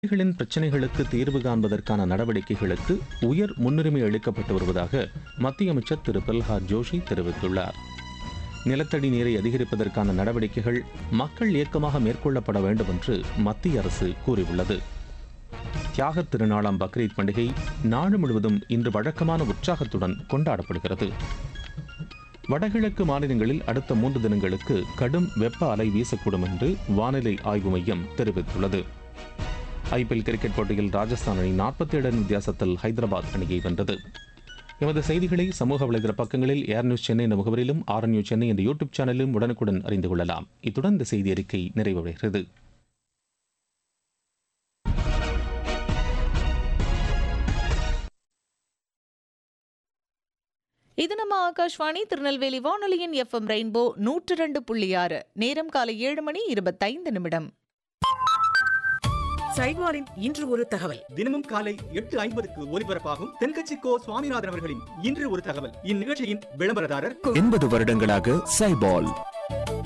விவசாயிகளின் பிரச்சினைகளுக்கு தீர்வு காண்பதற்கான நடவடிக்கைகளுக்கு உயர் முன்னுரிமை அளிக்கப்பட்டு வருவதாக மத்திய அமைச்சர் திரு பிரல்ஹாத் ஜோஷி தெரிவித்துள்ளார் நிலத்தடி நீரை அதிகரிப்பதற்கான நடவடிக்கைகள் மக்கள் இயக்கமாக மேற்கொள்ளப்பட வேண்டும் என்று மத்திய அரசு கூறியுள்ளது தியாகத் திருநாளாம் பக்ரீத் பண்டிகை நாடு முழுவதும் இன்று வழக்கமான உற்சாகத்துடன் கொண்டாடப்படுகிறது வடகிழக்கு மாநிலங்களில் அடுத்த மூன்று தினங்களுக்கு கடும் வெப்ப அலை வீசக்கூடும் என்று வானிலை ஆய்வு மையம் தெரிவித்துள்ளது ஐபிஎல் கிரிக்கெட் போட்டியில் ராஜஸ்தான் அணி நாற்பத்தி ஏழு வித்தியாசத்தில் ஹைதராபாத் அணியை வென்றது எமது செய்திகளை சமூக வலைதள பக்கங்களில் ஏர் நியூஸ் சென்னை என்ற முகவரிலும் ஆர் நியூஸ் சென்னை என்ற யூடியூப் சேனலிலும் உடனுக்குடன் அறிந்து கொள்ளலாம் இத்துடன் இந்த செய்தி அறிக்கை நிறைவடைகிறது இது நம்ம ஆகாஷ்வாணி திருநெல்வேலி வானொலியின் எஃப்எம் ரெயின்போ நூற்று ரெண்டு புள்ளி ஆறு நேரம் காலை ஏழு மணி இருபத்தைந்து நிமிடம் சைவாரின் இன்று ஒரு தகவல் தினமும் காலை எட்டு ஐம்பதுக்கு ஒலிபரப்பாகும் தென்கட்சி கோ சுவாமிநாதன் அவர்களின் இன்று ஒரு தகவல் இந்நிகழ்ச்சியின் விளம்பரதாரர் எண்பது வருடங்களாக சைபால்